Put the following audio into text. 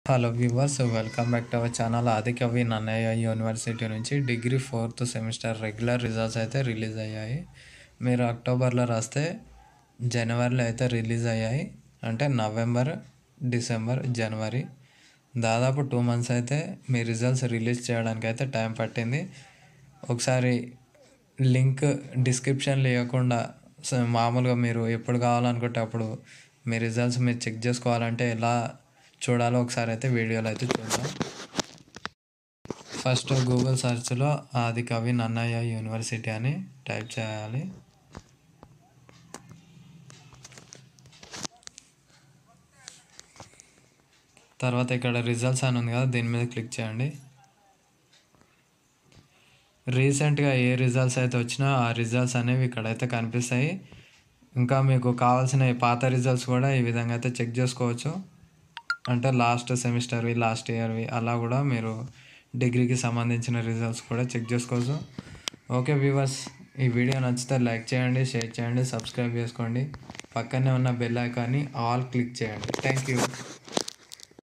hello viewers welcome back to our channel Adikavi Nannaya university నుంచి degree fourth semester regular results అయితే release అయ్యాయి మీరు అక్టోబర్లో రాస్తే జనవరిలో అయితే రిలీజ్ అయ్యాయి అంటే నవంబర్ డిసెంబర్ జనవరి దాదాపు టూ మంత్స్ అయితే మీ రిజల్ట్స్ రిలీజ్ చేయడానికి అయితే టైం పట్టింది ఒకసారి లింక్ డిస్క్రిప్షన్లో ఇవ్వకుండా స- మామూలుగా మీరు ఎప్పుడు కావాలనుకుంటే అప్పుడు మీ రిజల్ట్స్ మీరు చెక్ చేసుకోవాలంటే ఎలా చూడాలో ఒకసారి అయితే వీడియోలో అయితే చూద్దాం ఫస్ట్ గూగుల్ సెర్చ్లో ఆది కవి నన్నయ్య యూనివర్సిటీ అని టైప్ చేయాలి తర్వాత ఇక్కడ రిజల్ట్స్ అని ఉంది కదా దీని మీద క్లిక్ చేయండి రీసెంట్గా ఏ రిజల్ట్స్ అయితే వచ్చినా ఆ రిజల్ట్స్ అనేవి ఇక్కడైతే కనిపిస్తాయి ఇంకా మీకు కావాల్సిన ఈ పాత రిజల్ట్స్ కూడా ఈ విధంగా అయితే చెక్ చేసుకోవచ్చు అంటే లాస్ట్ సెమిస్టర్వి లాస్ట్ ఇయర్వి అలా కూడా మీరు డిగ్రీకి సంబంధించిన రిజల్ట్స్ కూడా చెక్ చేసుకోవచ్చు ఓకే వ్యూవర్స్ ఈ వీడియో నచ్చితే లైక్ చేయండి షేర్ చేయండి సబ్స్క్రైబ్ చేసుకోండి పక్కనే ఉన్న బెల్ ఐకాన్ని ఆల్ క్లిక్ చేయండి థ్యాంక్ యూ